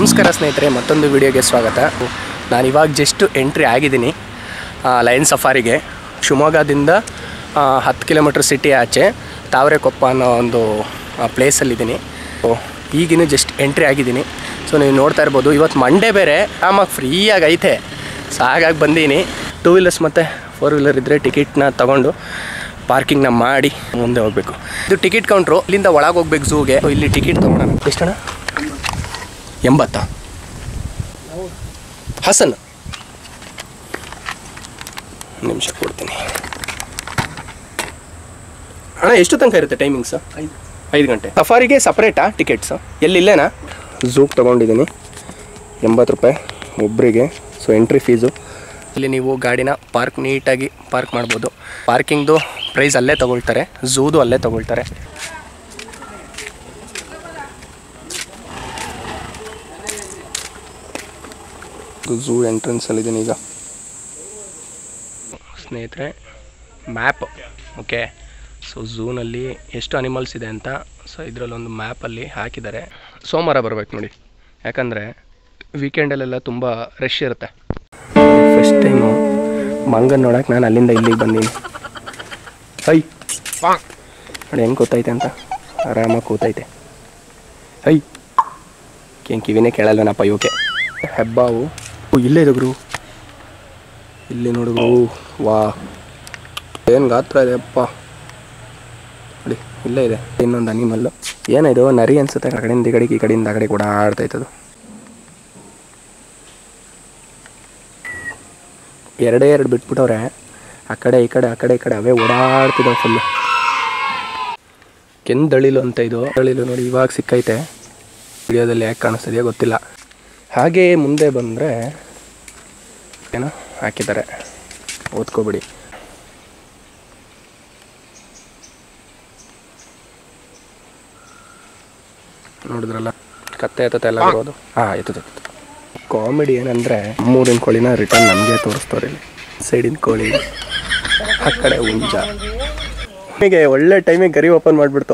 ನಮಸ್ಕಾರ ಸ್ನೇಹಿತರೆ ಮತ್ತೊಂದು ವಿಡಿಯೋಗೆ ಸ್ವಾಗತ ನಾನು ಇವಾಗ ಜಸ್ಟ್ ಎಂಟ್ರಿ ಆಗಿದ್ದೀನಿ ಲಯನ್ ಸಫಾರಿಗೆ ಶಿವಮೊಗ್ಗದಿಂದ ಆ, ಹತ್ತು ಕಿಲೋಮೀಟ್ರ್ ಸಿಟಿ ಆಚೆ ತಾವರೆಕೊಪ್ಪ ಅನ್ನೋ ಒಂದು ಪ್ಲೇಸಲ್ಲಿದ್ದೀನಿ ಸೊ ಈಗಿನ್ನೂ ಜಸ್ಟ್ ಎಂಟ್ರಿ ಆಗಿದ್ದೀನಿ ಸೊ ನೀವು ನೋಡ್ತಾ ಇರ್ಬೋದು ಇವತ್ತು ಮಂಡೇ ಬೇರೆ ಆಮಾಗಿ ಫ್ರೀಯಾಗಿ ಐತೆ ಸೊ ಹಾಗಾಗಿ ಬಂದೀನಿ ಟೂ ವೀಲರ್ಸ್ ಮತ್ತು ಫೋರ್ ವೀಲರ್ ಇದ್ದರೆ ಟಿಕೆಟ್ನ ತಗೊಂಡು ಪಾರ್ಕಿಂಗ್ನ ಮಾಡಿ ಮುಂದೆ ಹೋಗಬೇಕು ಇದು ಟಿಕೆಟ್ ಕೌಂಟ್ರು ಇಲ್ಲಿಂದ ಒಳಗೆ ಹೋಗ್ಬೇಕು ಝೂಗೆ ಇಲ್ಲಿ ಟಿಕೆಟ್ ತೊಗೊಳೋಣ ಎಷ್ಟಣ್ಣ ಎಂಬತ್ತಾ ಹಾಸನ್ ನಿಮಿಷ ಕೊಡ್ತೀನಿ ಅಣ್ಣ ಎಷ್ಟು ತನಕ ಇರುತ್ತೆ ಟೈಮಿಂಗ್ಸ್ ಐದು ಗಂಟೆ ಸಫಾರಿಗೆ ಸಪ್ರೇಟಾ ಟಿಕೆಟ್ಸ್ ಎಲ್ಲಿಲ್ಲೇನಾ ಝೂಗೆ ತೊಗೊಂಡಿದ್ದೀನಿ ಎಂಬತ್ತು ರೂಪಾಯಿ ಒಬ್ಬರಿಗೆ ಸೊ ಎಂಟ್ರಿ ಫೀಸು ಇಲ್ಲಿ ನೀವು ಗಾಡಿನ ಪಾರ್ಕ್ ನೀಟಾಗಿ ಪಾರ್ಕ್ ಮಾಡ್ಬೋದು ಪಾರ್ಕಿಂಗ್ದು ಪ್ರೈಸ್ ಅಲ್ಲೇ ತೊಗೊಳ್ತಾರೆ ಝೂದು ಅಲ್ಲೇ ತೊಗೊಳ್ತಾರೆ ಝೂ ಎಂಟ್ರೆನ್ಸಲ್ಲಿದ್ದೀನಿ ಈಗ ಸ್ನೇಹಿತರೆ ಮ್ಯಾಪ್ ಓಕೆ ಸೊ ಝೂನಲ್ಲಿ ಎಷ್ಟು ಅನಿಮಲ್ಸ್ ಇದೆ ಅಂತ ಸೊ ಇದರಲ್ಲೊಂದು ಮ್ಯಾಪಲ್ಲಿ ಹಾಕಿದ್ದಾರೆ ಸೋಮವಾರ ಬರ್ಬೇಕು ನೋಡಿ ಯಾಕಂದರೆ ವೀಕೆಂಡಲ್ಲೆಲ್ಲ ತುಂಬ ರಶ್ ಇರುತ್ತೆ ಫಸ್ಟ್ ಟೈಮು ಮಂಗನ್ ನೋಡಕ್ಕೆ ನಾನು ಅಲ್ಲಿಂದ ಇಲ್ಲಿಗೆ ಬಂದೀನಿ ಐ ನೋಡಿ ಹೆಂಗೆ ಕೂತೈತೆ ಅಂತ ಆರಾಮಾಗಿ ಕೂತೈತೆ ಐ ಏನು ಕಿವಿನೇ ಕೇಳಲ್ವೇನಪ್ಪ ಇವಕ್ಕೆ ಹೆಬ್ಬಾವು ಓ ಇಲ್ಲೇ ಇದೆ ಗುರು ಇಲ್ಲಿ ನೋಡು ಗುರು ವಾ ಏನು ಗಾತ್ರ ಇದೆ ಅಪ್ಪ ನೋಡಿ ಇಲ್ಲೇ ಇದೆ ಇನ್ನೊಂದು ಅನಿಮಲ್ಲು ಏನಿದು ನರಿ ಅನ್ಸುತ್ತೆ ಆ ಕಡೆಯಿಂದ ಈ ಕಡೆಗೆ ಈ ಕಡೆಯಿಂದ ಆ ಕಡೆಗೆ ಓಡಾಡ್ತೈತದು ಎರಡೇ ಎರಡು ಬಿಟ್ಬಿಟ್ಟವ್ರೆ ಆ ಕಡೆ ಈ ಕಡೆ ಆ ಕಡೆ ಈ ಕಡೆ ಅವೇ ಓಡಾಡ್ತಿದ್ದಾವೆ ಫುಲ್ಲು ಕೆಂದಳಿಲು ಅಂತ ಇದು ದಳಿಲು ನೋಡಿ ಇವಾಗ ಸಿಕ್ಕೈತೆ ವಿಡಿಯೋದಲ್ಲಿ ಯಾಕೆ ಕಾಣಿಸ್ತಿದೆಯೋ ಗೊತ್ತಿಲ್ಲ ಹಾಗೆ ಮುಂದೆ ಬಂದರೆ ಏನೋ ಹಾಕಿದ್ದಾರೆ ಓದ್ಕೋಬಿಡಿ ನೋಡಿದ್ರಲ್ಲ ಕತ್ತೆ ಎತ್ತತ್ತೆ ಎಲ್ಲ ಬರೋದು ಹಾಂ ಎತ್ತದ ಕಾಮಿಡಿ ಏನಂದರೆ ಮೂರಿನ ಕೋಳಿನ ರಿಟರ್ನ್ ನಮಗೆ ತೋರಿಸ್ತವ್ರೆ ಇಲ್ಲಿ ಸೈಡಿನ ಕೋಳಿ ಆ ಕಡೆ ಹುಂಜ ಹೀಗೆ ಒಳ್ಳೆ ಟೈಮಿಗೆ ಗರಿ ಓಪನ್ ಮಾಡಿಬಿಡ್ತು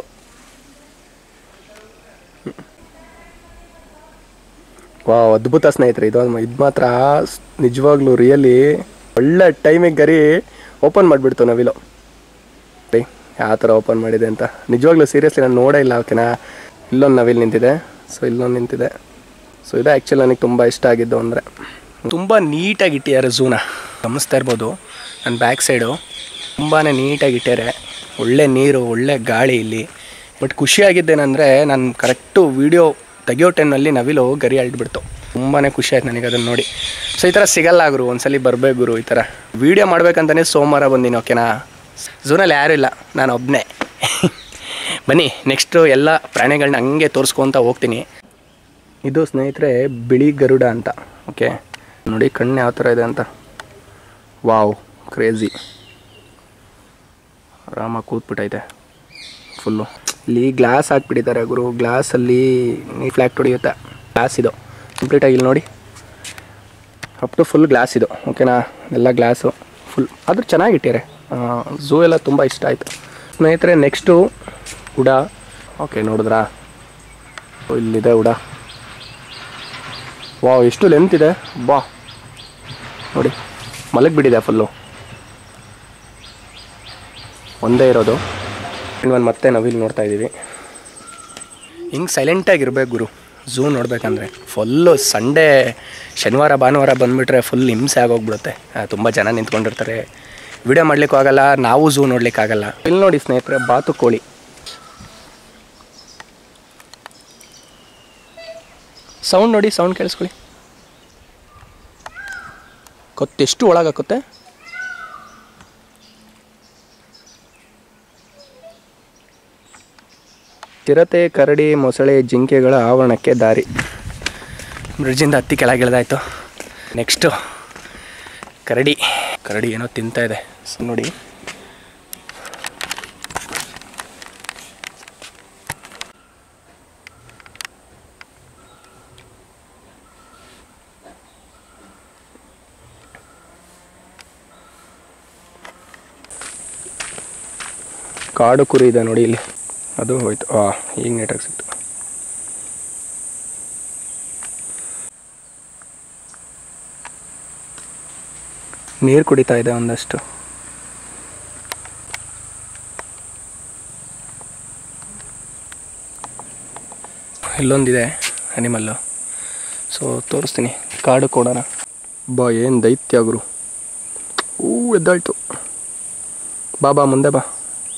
ವಾ ಅದ್ಭುತ ಸ್ನೇಹಿತರೆ ಇದು ಇದು ಮಾತ್ರ ಸ್- ನಿಜವಾಗ್ಲೂ ರಿಯಲಿ ಒಳ್ಳೆ ಟೈಮಿಗೆ ಗರಿ ಓಪನ್ ಮಾಡಿಬಿಡ್ತು ನವಿಲು ರೀ ಯಾವ ಥರ ಓಪನ್ ಮಾಡಿದೆ ಅಂತ ನಿಜವಾಗ್ಲೂ ಸೀರಿಯಸ್ಲಿ ನಾನು ನೋಡೇ ಇಲ್ಲ ಓಕೆನಾ ಇಲ್ಲೊಂದು ನವಿಲು ನಿಂತಿದೆ ಸೊ ಇಲ್ಲೊಂದು ನಿಂತಿದೆ ಸೊ ಇದು ಆ್ಯಕ್ಚುಲಿ ನನಗೆ ತುಂಬ ಇಷ್ಟ ಆಗಿದ್ದು ಅಂದರೆ ತುಂಬ ನೀಟಾಗಿ ಇಟ್ಟಿದ್ದಾರೆ ಝೂನ ಗಮನಿಸ್ತಾ ಇರ್ಬೋದು ನನ್ನ ಬ್ಯಾಕ್ ಸೈಡು ತುಂಬಾ ನೀಟಾಗಿ ಇಟ್ಟಾರೆ ಒಳ್ಳೆ ನೀರು ಒಳ್ಳೆ ಗಾಳಿ ಇಲ್ಲಿ ಬಟ್ ಖುಷಿಯಾಗಿದ್ದೇನೆಂದರೆ ನಾನು ಕರೆಕ್ಟು ವೀಡಿಯೋ ತೆಗಿಯೋ ಟೈಮ್ನಲ್ಲಿ ನವಿಲು ಗರಿ ಅಲ್ಟ್ಬಿಡ್ತು ತುಂಬಾ ಖುಷಿ ಆಯ್ತು ನನಗೆ ಅದನ್ನು ನೋಡಿ ಸೊ ಈ ಥರ ಸಿಗಲ್ಲ ಗುರು ಒಂದ್ಸಲಿ ಬರಬೇಕು ಗುರು ಈ ಥರ ವೀಡಿಯೋ ಮಾಡ್ಬೇಕಂತಲೇ ಸೋಮವಾರ ಬಂದೀನಿ ಓಕೆನಾ ಝೂನಲ್ಲಿ ಯಾರೂ ಇಲ್ಲ ನಾನು ಒಬ್ಬನೇ ಬನ್ನಿ ನೆಕ್ಸ್ಟು ಎಲ್ಲ ಪ್ರಾಣಿಗಳನ್ನ ಹಂಗೆ ತೋರಿಸ್ಕೊತ ಹೋಗ್ತೀನಿ ಇದು ಸ್ನೇಹಿತರೆ ಬಿಳಿ ಗರುಡ ಅಂತ ಓಕೆ ನೋಡಿ ಕಣ್ಣು ಯಾವ ಥರ ಇದೆ ಅಂತ ವಾವ್ ಕ್ರೇಜಿ ಆರಾಮಾಗಿ ಕೂತ್ಬಿಟ್ಟೈತೆ ಫುಲ್ಲು ಇಲ್ಲಿ ಗ್ಲಾಸ್ ಹಾಕ್ಬಿಟ್ಟಿದ್ದಾರೆ ಗುರು ಗ್ಲಾಸಲ್ಲಿ ನೀ ಫ್ಲ್ಯಾಕ್ಟ್ ಹೊಡಿಯುತ್ತೆ ಗ್ಲಾಸ್ ಇದು ಕಂಪ್ಲೀಟಾಗಿ ಇಲ್ಲಿ ನೋಡಿ ಅಪ್ ಟು ಫುಲ್ ಗ್ಲಾಸ್ ಇದು ಓಕೆನಾ ಎಲ್ಲ ಗ್ಲಾಸು ಫುಲ್ ಆದರೂ ಚೆನ್ನಾಗಿಟ್ಟಿದ್ದಾರೆ ಝೂ ಎಲ್ಲ ತುಂಬ ಇಷ್ಟ ಆಯಿತು ಸ್ನೇಹಿತರೆ ನೆಕ್ಸ್ಟು ಉಡ ಓಕೆ ನೋಡಿದ್ರಾ ಓ, ಇಲ್ಲಿದೆ ಉಡ ವಾವ್ ಎಷ್ಟು ಲೆಂತ್ ಇದೆ ಬಾ ನೋಡಿ ಮಲಗಿಬಿಟ್ಟಿದೆ ಫುಲ್ಲು ಒಂದೇ ಇರೋದು ಇನ್ನೊಂದು ಮತ್ತೆ ನಾವಿಲ್ಲಿ ನೋಡ್ತಾ ಇದ್ದೀವಿ ಹಿಂಗೆ ಸೈಲೆಂಟಾಗಿರ್ಬೇಕು ಗುರು ಝೂ ನೋಡ್ಬೇಕಂದ್ರೆ ಫುಲ್ಲು ಸಂಡೇ ಶನಿವಾರ ಭಾನುವಾರ ಬಂದುಬಿಟ್ರೆ ಫುಲ್ ಹಿಂಸೆ ಆಗೋಗ್ಬಿಡುತ್ತೆ ತುಂಬ ಜನ ನಿಂತ್ಕೊಂಡಿರ್ತಾರೆ ವಿಡಿಯೋ ಮಾಡ್ಲಿಕ್ಕೂ ಆಗಲ್ಲ ನಾವು ಝೂ ನೋಡ್ಲಿಕ್ಕಾಗಲ್ಲ ಇಲ್ಲಿ ನೋಡಿ ಸ್ನೇಹಿತರೆ ಬಾತುಕೋಳಿ ಸೌಂಡ್ ನೋಡಿ ಸೌಂಡ್ ಕೇಳಿಸ್ಕೊಳ್ಳಿ ಕೊತ್ತೆಷ್ಟು ಒಳಗಾಕುತ್ತೆ ಚಿರತೆ ಕರಡಿ ಮೊಸಳೆ ಜಿಂಕೆಗಳ ಆವರಣಕ್ಕೆ ದಾರಿ ಬ್ರಿಡ್ಜಿಂದ ಹತ್ತಿ ಕೆಳಗಿಳಿದಾಯ್ತು ನೆಕ್ಸ್ಟು ಕರಡಿ ಕರಡಿ ಏನೋ ತಿಂತಾ ಇದೆ ಸೊ ನೋಡಿ ಕಾಡು ಕುರಿ ಇದೆ ನೋಡಿ ಇಲ್ಲಿ ಅದು ಹೋಯ್ತು ಆ ಈಗ ನೀಟಾಗಿ ಸಿಕ್ತು ನೀರು ಕುಡಿತಾ ಇದೆ ಒಂದಷ್ಟು ಇಲ್ಲೊಂದಿದೆ ಅನಿಮಲ್ಲು ಸೊ ತೋರಿಸ್ತೀನಿ ಕಾಡು ಕೊಡೋಣ ಬಾ ಏನು ದೈತ್ಯ ಗುರು ಹೂ ಎದ್ದಾಯ್ತು ಬಾ ಬಾ ಮುಂದೆ ಬಾ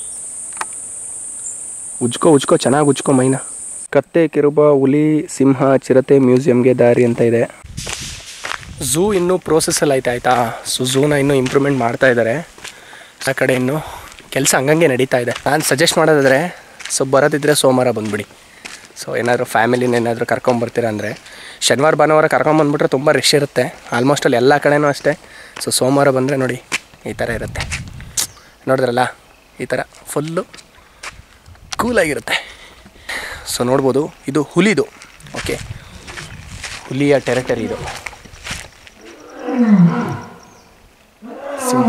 ಉಜ್ಕೋ ಉಜ್ಕೋ ಚೆನ್ನಾಗಿ ಉಜ್ಕೋ ಮೈನ ಕತ್ತೆ ಕಿರುಬ ಹುಲಿ ಸಿಂಹ ಚಿರತೆ ಮ್ಯೂಸಿಯಂಗೆ ದಾರಿ ಅಂತ ಇದೆ ಝೂ ಇನ್ನೂ ಪ್ರೋಸೆಸ್ಸಲ್ಲಿ ಐತೆ ಆಯಿತಾ ಸೊ ಝೂನ ಇನ್ನೂ ಇಂಪ್ರೂವ್ಮೆಂಟ್ ಮಾಡ್ತಾ ಇದ್ದಾರೆ ಆ ಕಡೆ ಇನ್ನೂ ಕೆಲಸ ಹಂಗಂಗೆ ನಡೀತಾ ಇದೆ ನಾನು ಸಜೆಸ್ಟ್ ಮಾಡೋದಾದರೆ ಸೊ ಬರೋದಿದ್ರೆ ಸೋಮವಾರ ಬಂದುಬಿಡಿ ಸೊ ಏನಾದರೂ ಫ್ಯಾಮಿಲಿನ ಏನಾದರೂ ಕರ್ಕೊಂಬರ್ತೀರ ಅಂದರೆ ಶನಿವಾರ ಭಾನುವಾರ ಕರ್ಕೊಂಬಂದ್ಬಿಟ್ರೆ ತುಂಬ ರಶ್ ಇರುತ್ತೆ ಆಲ್ಮೋಸ್ಟ್ ಅಲ್ಲಿ ಎಲ್ಲ ಕಡೆನೂ ಅಷ್ಟೇ ಸೊ ಸೋಮವಾರ ಬಂದರೆ ನೋಡಿ ಈ ಥರ ಇರುತ್ತೆ ನೋಡಿದ್ರಲ್ಲ ಈ ಥರ ಫುಲ್ಲು ಕೂಲಾಗಿರುತ್ತೆ ಸೊ ನೋಡ್ಬೋದು ಇದು ಹುಲಿದು ಓಕೆ ಹುಲಿಯ ಟೆರಿಟರಿ ಇದು ಸಿಂಹ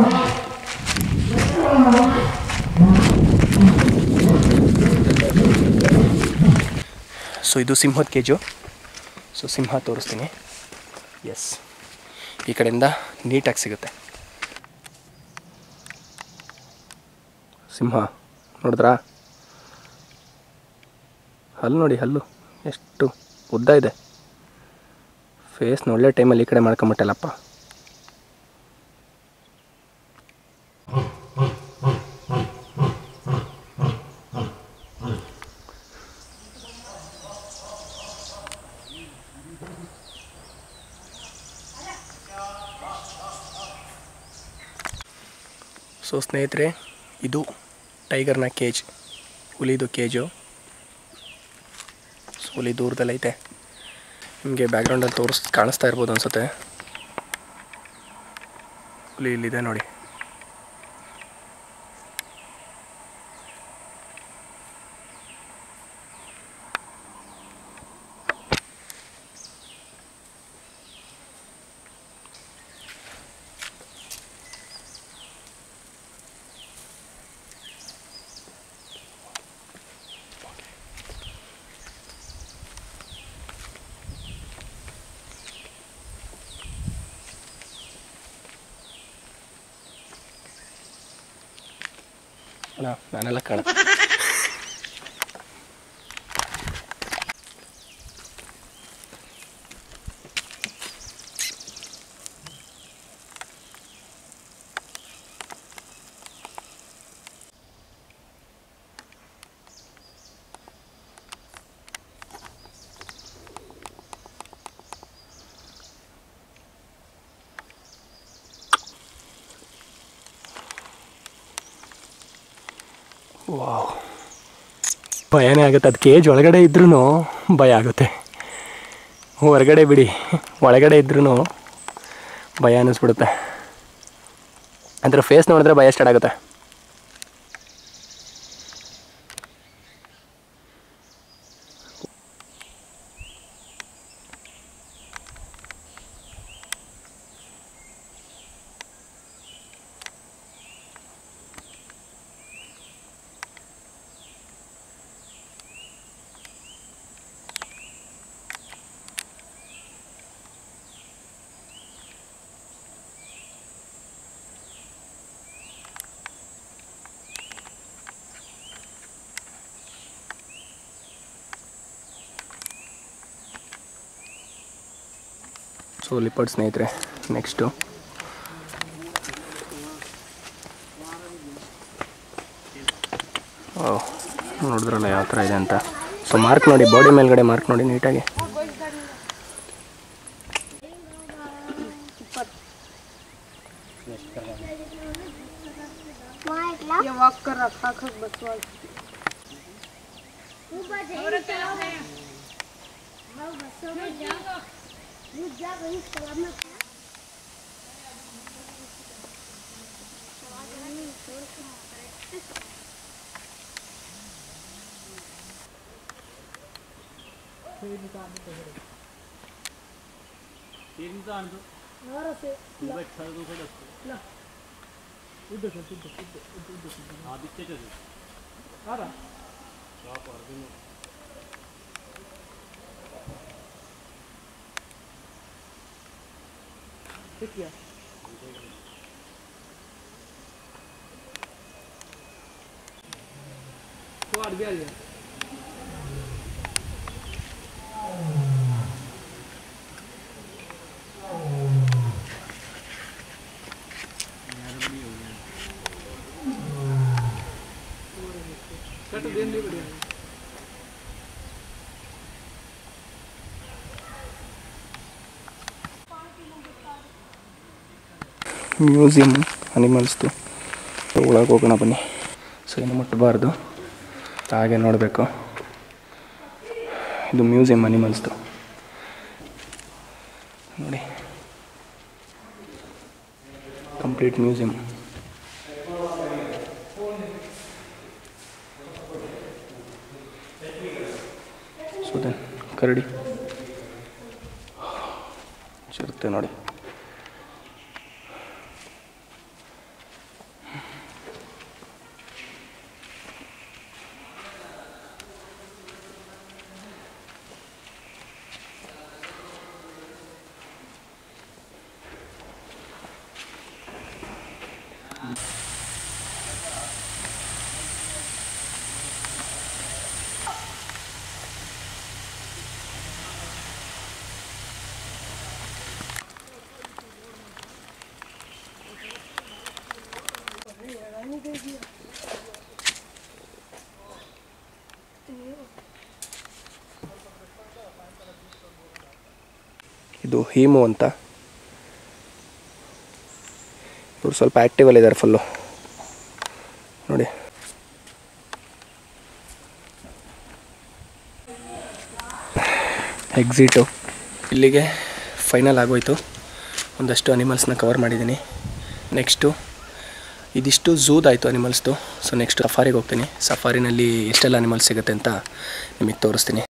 ಸೊ ಇದು ಸಿಂಹದ ಕೇಜು ಸೊ ಸಿಂಹ ತೋರಿಸ್ತೀನಿ ಎಸ್ ಈ ಕಡೆಯಿಂದ ನೀಟಾಗಿ ಸಿಗುತ್ತೆ ಸಿಂಹ ನೋಡಿದ್ರಾ ಹಲ್ಲು ನೋಡಿ ಹಲ್ಲು ಎಷ್ಟು ಉದ್ದ ಇದೆ ಫೇಸ್ನ ಒಳ್ಳೆ ಟೈಮಲ್ಲಿ ಈ ಕಡೆ ಮಾಡ್ಕೊಂಬಿಟ್ಟಲ್ಲಪ್ಪ ಸೊ ಸ್ನೇಹಿತರೆ ಇದು ಟೈಗರ್ನ ಕೇಜ್ ಹುಲಿದು ಕೇಜು ಸೊ ಹುಲಿ ದೂರದಲ್ಲೈತೆ ನಿಮಗೆ ಬ್ಯಾಕ್ಗ್ರೌಂಡಲ್ಲಿ ತೋರಿಸ್ ಕಾಣಿಸ್ತಾ ಇರ್ಬೋದು ಅನ್ಸುತ್ತೆ ಹುಲಿ ಇಲ್ಲಿದೆ ನೋಡಿ ಅಣ್ಣ ನಾನೆಲ್ಲ ಕಾಣ ವಾವ್ ಭಯನೇ ಆಗುತ್ತೆ ಅದು ಕೇಜ್ ಒಳಗಡೆ ಇದ್ರೂ ಭಯ ಆಗುತ್ತೆ ಹೊರಗಡೆ ಬಿಡಿ ಒಳಗಡೆ ಇದ್ರೂ ಭಯ ಅನ್ನಿಸ್ಬಿಡುತ್ತೆ ಅದ್ರ ಫೇಸ್ ನೋಡಿದ್ರೆ ಭಯ ಸ್ಟಾರ್ಟ್ ಆಗುತ್ತೆ ಸೊ ಲಿಪರ್ಡ್ ಸ್ನೇಹಿತರೆ ನೆಕ್ಸ್ಟು ನೋಡಿದ್ರಲ್ಲ ಯಾವ ಥರ ಇದೆ ಅಂತ ಸೊ ಮಾರ್ಕ್ ನೋಡಿ ಬಾಡಿ ಮೇಲ್ಗಡೆ ಮಾರ್ಕ್ ನೋಡಿ ನೀಟಾಗಿ ये वॉक कर रखा खक बचवा ಮ್ಯೂಸಿಯಮ್ ಅನಿಮಲ್ಸ್ದು ಒಳಗೆ ಹೋಗೋಣ ಬನ್ನಿ ಸೊ ಏನು ಮುಟ್ಟಬಾರ್ದು ಹಾಗೆ ನೋಡಬೇಕು ಇದು ಮ್ಯೂಸಿಯಂ ಅನಿಮಲ್ಸ್ದು ನೋಡಿ ಕಂಪ್ಲೀಟ್ ಮ್ಯೂಸಿಯಂ ಸೊ ದೆನ್ ಕರಡಿ ಚಿರತೆ ನೋಡಿ ಇದು ಹೀಮು ಅಂತ ಇವರು ಸ್ವಲ್ಪ ಆ್ಯಕ್ಟಿವಲ್ಲಿ ಇದ್ದಾರೆ ಫುಲ್ಲು ನೋಡಿ ಎಕ್ಸಿಟು ಇಲ್ಲಿಗೆ ಫೈನಲ್ ಆಗೋಯ್ತು ಒಂದಷ್ಟು ಅನಿಮಲ್ಸ್ನ ಕವರ್ ಮಾಡಿದ್ದೀನಿ ನೆಕ್ಸ್ಟು ಇದಿಷ್ಟು ಝೂದಾಯಿತು ಅನಿಮಲ್ಸ್ದು ಸೊ ನೆಕ್ಸ್ಟ್ ಸಫಾರಿಗೆ ಹೋಗ್ತೀನಿ ಸಫಾರಿನಲ್ಲಿ ಎಷ್ಟೆಲ್ಲ ಅನಿಮಲ್ಸ್ ಸಿಗುತ್ತೆ ಅಂತ ನಿಮಗೆ ತೋರಿಸ್ತೀನಿ